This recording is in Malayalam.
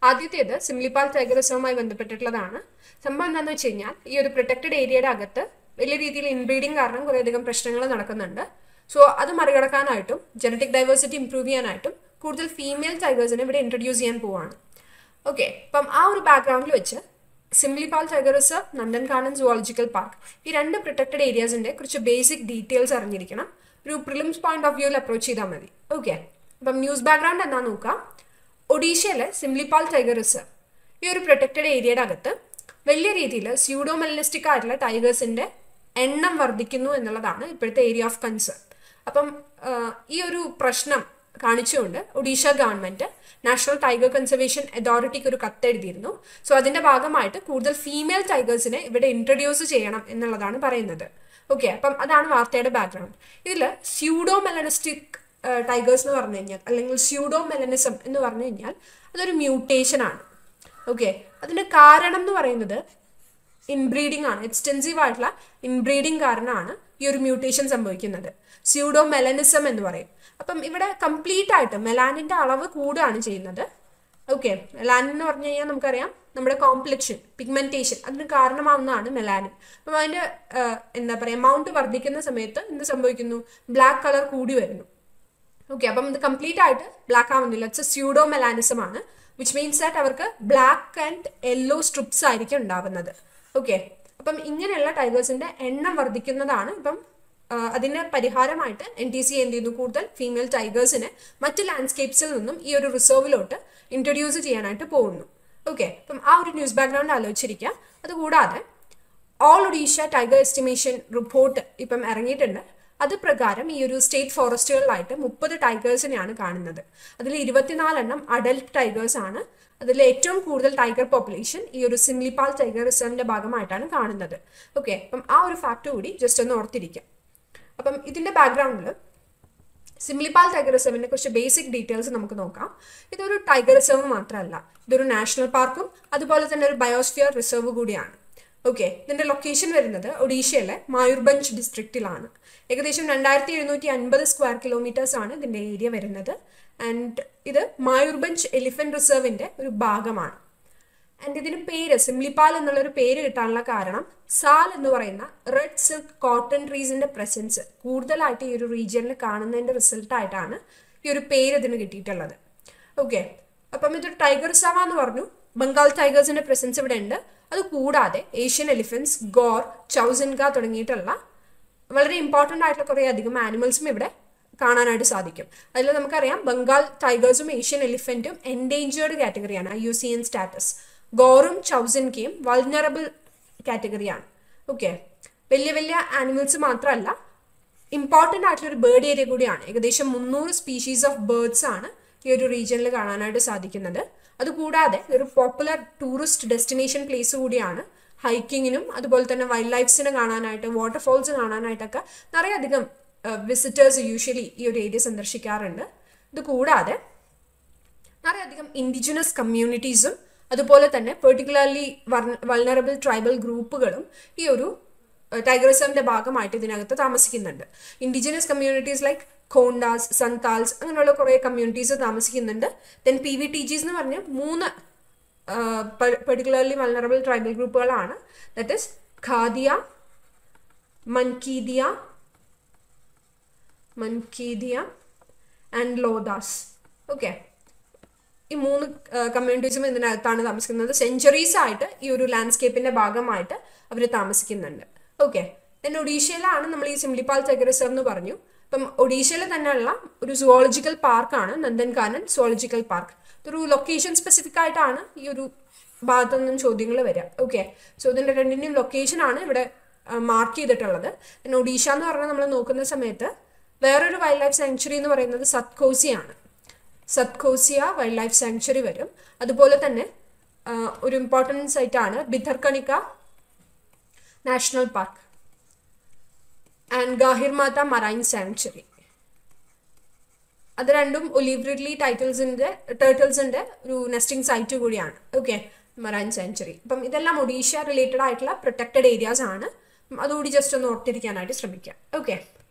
ആദ്യത്തേത് സിംലിപ്പാൽ ടൈഗർ റിസർവുമായി ബന്ധപ്പെട്ടിട്ടുള്ളതാണ് സംഭവം എന്താണെന്ന് വെച്ച് കഴിഞ്ഞാൽ ഈ ഒരു പ്രൊട്ടക്റ്റഡ് ഏരിയയുടെ അകത്ത് വലിയ രീതിയിൽ ഇൻബ്രീഡിംഗ് കാരണം കുറേയധികം പ്രശ്നങ്ങൾ നടക്കുന്നുണ്ട് സോ അത് മറികടക്കാനായിട്ടും ജനറ്റിക് ഡൈവേഴ്സിറ്റി ഇംപ്രൂവ് ചെയ്യാനായിട്ടും കൂടുതൽ ഫീമെയിൽ ടൈഗേഴ്സിനെ ഇവിടെ ഇൻട്രൊഡ്യൂസ് ചെയ്യാൻ പോവാണ് ഓക്കെ അപ്പം ആ ഒരു ബാക്ക്ഗ്രൗണ്ടിൽ വെച്ച് Similipal tiger reserve Nandankanan zoological park ഈ രണ്ട് പ്രൊട്ടക്റ്റഡ് ഏരിയാസിന്റെ കുറച്ച് ബേസിക് ഡീറ്റെയിൽസ് അറിഞ്ഞിരിക്കണം ഒരു പ്രിലിംസ് പോയിന്റ് ഓഫ് വ്യൂവിൽ അപ്രോച്ച് ചെയ്താൽ മതി ഓക്കെ അപ്പം ന്യൂസ് ബാക്ക്ഗ്രൗണ്ട് എന്താ നോക്കാം ഒഡീഷയിലെ സിംലിപാൽ ടൈഗർ റിസർവ് ഈ ഒരു പ്രൊട്ടക്റ്റഡ് ഏരിയയുടെ അകത്ത് വലിയ രീതിയിൽ സ്യൂഡോമെലനിസ്റ്റിക് ആയിട്ടുള്ള ടൈഗേഴ്സിന്റെ എണ്ണം വർദ്ധിക്കുന്നു എന്നുള്ളതാണ് ഇപ്പോഴത്തെ ഏരിയ ഓഫ് കൺസേൺ അപ്പം ആ, ഈ ഒരു പ്രശ്നം കാണിച്ചുകൊണ്ട് Odisha government national tiger conservation അതോറിറ്റിക്ക് ഒരു കത്ത് എഴുതിയിരുന്നു സോ അതിന്റെ ഭാഗമായിട്ട് കൂടുതൽ ഫീമെയിൽ ടൈഗേഴ്സിനെ ഇവിടെ ഇൻട്രൊഡ്യൂസ് ചെയ്യണം എന്നുള്ളതാണ് പറയുന്നത് ഓക്കെ അപ്പം അതാണ് വാർത്തയുടെ ബാക്ക്ഗ്രൗണ്ട് ഇതിൽ സ്യൂഡോ മെലനിസ്റ്റിക് ടൈഗേഴ്സ് എന്ന് പറഞ്ഞു കഴിഞ്ഞാൽ അല്ലെങ്കിൽ സ്യൂഡോ മെലനിസം എന്ന് പറഞ്ഞു കഴിഞ്ഞാൽ അതൊരു മ്യൂട്ടേഷൻ ആണ് ഓക്കെ അതിന്റെ കാരണം എന്ന് പറയുന്നത് ഇൻബ്രീഡിംഗ് ആണ് എക്സ്റ്റെൻസീവ് ആയിട്ടുള്ള ഇൻബ്രീഡിംഗ് കാരണമാണ് ഈ ഒരു മ്യൂട്ടേഷൻ സംഭവിക്കുന്നത് സ്യൂഡോ മെലനിസം എന്ന് പറയും അപ്പം ഇവിടെ കംപ്ലീറ്റ് ആയിട്ട് മെലാനിന്റെ അളവ് കൂടുകയാണ് ചെയ്യുന്നത് ഓക്കെ മെലാനിൻ എന്ന് പറഞ്ഞു കഴിഞ്ഞാൽ നമുക്കറിയാം നമ്മുടെ കോംപ്ലക്ഷൻ പിഗ്മെന്റേഷൻ അതിന് കാരണമാവുന്നതാണ് മെലാനിൻ അപ്പം അതിന്റെ ആ, എന്താ പറയുക എമൗണ്ട് വർദ്ധിക്കുന്ന സമയത്ത് എന്ത് സംഭവിക്കുന്നു ബ്ലാക്ക് കളർ കൂടി വരുന്നു ഓക്കെ അപ്പം ഇത് കംപ്ലീറ്റ് ആയിട്ട് ബ്ലാക്ക് ആവുന്നില്ല ഇറ്റ്സ് സ്യൂഡോ മെലാനിസം ആണ് വിച്ച് മീൻസ് ദാറ്റ് അവർക്ക് ബ്ലാക്ക് ആൻഡ് യെല്ലോ സ്ട്രിപ്സ് ആയിരിക്കും ഉണ്ടാവുന്നത് ഓക്കെ അപ്പം ഇങ്ങനെയുള്ള ടൈഗേഴ്സിന്റെ എണ്ണം വർദ്ധിക്കുന്നതാണ് ഇപ്പം ആ, അതിന് പരിഹാരമായിട്ട് എൻ ടി സി എന്ത് ചെയ്യുന്നു കൂടുതൽ ഫീമെയിൽ ടൈഗേഴ്സിനെ മറ്റ് ലാൻഡ്സ്കേപ്സിൽ നിന്നും ഈ ഒരു റിസർവിലോട്ട് ഇൻട്രൊഡ്യൂസ് ചെയ്യാനായിട്ട് പോകുന്നു ഓക്കെ അപ്പം ആ ഒരു ന്യൂസ് ബാക്ക്ഗ്രൗണ്ട് ആലോചിച്ചിരിക്കുക അതുകൂടാതെ all Odisha tiger estimation report ഇപ്പം ഇറങ്ങിയിട്ടുണ്ട് അത് പ്രകാരം ഈ ഒരു സ്റ്റേറ്റ് ഫോറസ്റ്റുകളിലായിട്ട് മുപ്പത് ടൈഗേഴ്സിനെയാണ് കാണുന്നത് അതിൽ ഇരുപത്തിനാലെണ്ണം അഡൽട്ട് ടൈഗേഴ്സ് ആണ് അതിൽ ഏറ്റവും കൂടുതൽ ടൈഗർ പോപ്പുലേഷൻ ഈ ഒരു സിംലിപ്പാൽ ടൈഗർ റിസർവിന്റെ ഭാഗമായിട്ടാണ് കാണുന്നത് ഓക്കെ അപ്പം ആ ഒരു ഫാക്ട് കൂടി ജസ്റ്റ് ഒന്ന് ഓർത്തിരിക്കാം അപ്പം ഇതിന്റെ ബാക്ക്ഗ്രൗണ്ടിൽ സിംലിപ്പാൽ ടൈഗർ റിസർവിനെ കുറിച്ച് ബേസിക് ഡീറ്റെയിൽസ് നമുക്ക് നോക്കാം ഇതൊരു ടൈഗർ റിസർവ് മാത്രമല്ല ഇതൊരു നാഷണൽ പാർക്കും അതുപോലെ തന്നെ ഒരു ബയോസ്ഫിയർ റിസർവ് കൂടിയാണ് ഓക്കെ ഇതിന്റെ ലൊക്കേഷൻ വരുന്നത് ഒഡീഷയിലെ മായൂർബഞ്ച് ഡിസ്ട്രിക്റ്റിലാണ് ഏകദേശം രണ്ടായിരത്തി എഴുന്നൂറ്റി അൻപത് സ്ക്വയർ കിലോമീറ്റേഴ്സ് ആണ് ഇതിന്റെ ഏരിയ വരുന്നത് ആൻഡ് ഇത് മായൂർബഞ്ച് എലിഫന്റ് റിസർവിന്റെ ഒരു ഭാഗമാണ് ആൻഡ് ഇതിന് പേര് സിംലിപ്പാൽ എന്നുള്ളൊരു പേര് കിട്ടാനുള്ള കാരണം സാൽ എന്ന് പറയുന്ന റെഡ് സിൽക്ക് കോട്ടൺ ട്രീസിന്റെ പ്രസൻസ് കൂടുതലായിട്ട് ഈ ഒരു റീജിയനിൽ കാണുന്നതിന്റെ റിസൾട്ട് ആയിട്ടാണ് ഈ ഒരു പേര് ഇതിന് കിട്ടിയിട്ടുള്ളത് ഓക്കെ അപ്പം ഇതൊരു ടൈഗർ റിസർവ് എന്ന് പറഞ്ഞു ബംഗാൾ ടൈഗേഴ്സിന്റെ പ്രസൻസ് ഇവിടെ ഉണ്ട് അത് കൂടാതെ ഏഷ്യൻ എലിഫൻസ് ഗോർ ചൗസൻഗ തുടങ്ങിയിട്ടുള്ള വളരെ ഇമ്പോർട്ടൻ്റ് ആയിട്ടുള്ള കുറേ അധികം ആനിമൽസും ഇവിടെ കാണാനായിട്ട് സാധിക്കും അതിൽ നമുക്കറിയാം ബംഗാൾ ടൈഗേഴ്സും ഏഷ്യൻ എലിഫന്റും എൻഡേഞ്ചേർഡ് കാറ്റഗറിയാണ് I U C N status ഗോറും ചൗസൻകയും വൾനറബിൾ കാറ്റഗറിയാണ് ഓക്കെ വലിയ വലിയ ആനിമൽസ് മാത്രമല്ല ഇമ്പോർട്ടൻ്റ് ആയിട്ടുള്ള ഒരു ബേർഡ് ഏരിയ കൂടിയാണ് ഏകദേശം മുന്നൂറ് സ്പീഷീസ് ഓഫ് ബേർഡ്സ് ആണ് ഈ ഒരു റീജിയനിൽ കാണാനായിട്ട് സാധിക്കുന്നത് അതുകൂടാതെ ഒരു പോപ്പുലർ ടൂറിസ്റ്റ് ഡെസ്റ്റിനേഷൻ പ്ലേസ് കൂടിയാണ് ഹൈക്കിങ്ങിനും അതുപോലെ തന്നെ വൈൽഡ് ലൈഫ്സിനെ കാണാനായിട്ട് വാട്ടർഫോൾസ് കാണാനായിട്ടൊക്കെ നിറയെയധികം വിസിറ്റേഴ്സ് യൂഷ്വലി ഈ ഒരു ഏരിയ സന്ദർശിക്കാറുണ്ട് ഇത് കൂടാതെ നിറയെയധികം ഇൻഡിജിനസ് കമ്മ്യൂണിറ്റീസും അതുപോലെ തന്നെ പെർട്ടിക്കുലർലി വൾണറബിൾ ട്രൈബൽ ഗ്രൂപ്പുകളും ഈ ഒരു ടൈഗർ റിസർവിന്റെ ഭാഗമായിട്ട് ഇതിനകത്ത് താമസിക്കുന്നുണ്ട് indigenous communities like Khondas Santhals അങ്ങനെയുള്ള കുറേ കമ്മ്യൂണിറ്റീസ് താമസിക്കുന്നുണ്ട് ദെൻ പി വി ടി ജിസ് എന്ന് പറഞ്ഞ മൂന്ന് പെർട്ടിക്കുലർലി വൾണറബിൾ ട്രൈബൽ ഗ്രൂപ്പുകളാണ് that is Khadia Mankidia Mankidia and Lodhas okay ഈ മൂന്ന് കമ്മ്യൂണിറ്റീസും ഇതിനകത്താണ് താമസിക്കുന്നത് സെഞ്ചുറീസ് ആയിട്ട് ഈ ഒരു ലാൻഡ്സ്കേപ്പിന്റെ ഭാഗമായിട്ട് അവർ താമസിക്കുന്നുണ്ട് ഓക്കെ ദെൻ ഒഡീഷയിലാണ് നമ്മൾ ഈ സിംലിപ്പാൽ ടൈഗർ റിസർവ് എന്ന് പറഞ്ഞു അപ്പം ഒഡീഷയിൽ തന്നെയുള്ള ഒരു സുവോളജിക്കൽ പാർക്കാണ് നന്ദൻകാനൻ സുവോളജിക്കൽ പാർക്ക് ഇതൊരു ലൊക്കേഷൻ സ്പെസിഫിക് ആയിട്ടാണ് ഈ ഒരു ഭാഗത്തു നിന്നും ചോദ്യങ്ങൾ വരിക ഓക്കെ സോ ഇതിന്റെ രണ്ടിന്റെയും ലൊക്കേഷൻ ആണ് ഇവിടെ മാർക്ക് ചെയ്തിട്ടുള്ളത് പിന്നെ ഒഡീഷ എന്ന് പറഞ്ഞാൽ നമ്മൾ നോക്കുന്ന സമയത്ത് വേറൊരു വൈൽഡ് ലൈഫ് സാങ്ച്വറി എന്ന് പറയുന്നത് സത്കോസിയാണ് സത്കോസിയ വൈൽഡ് ലൈഫ് സാങ്ച്വറി വരും അതുപോലെ തന്നെ ആ, ഒരു ഇമ്പോർട്ടൻറ്റ് സൈറ്റാണ് Bhitarkanika national park and Gahirmatha marine sanctuary അത് രണ്ടും ഒലിവ് റിഡ്ലി ടൈറ്റിൽസിന്റെ ടേർട്ടിൽസിന്റെ ഒരു നെസ്റ്റിംഗ് സൈറ്റ് കൂടിയാണ് ഓക്കെ മറൈൻ സാങ്ച്വറി അപ്പം ഇതെല്ലാം ഒഡീഷ റിലേറ്റഡ് ആയിട്ടുള്ള പ്രൊട്ടക്റ്റഡ് ഏരിയാസ് ആണ് അപ്പം അതുകൂടി ജസ്റ്റ് ഒന്ന് ഓർത്തിരിക്കാനായിട്ട് ശ്രമിക്കാം ഓക്കെ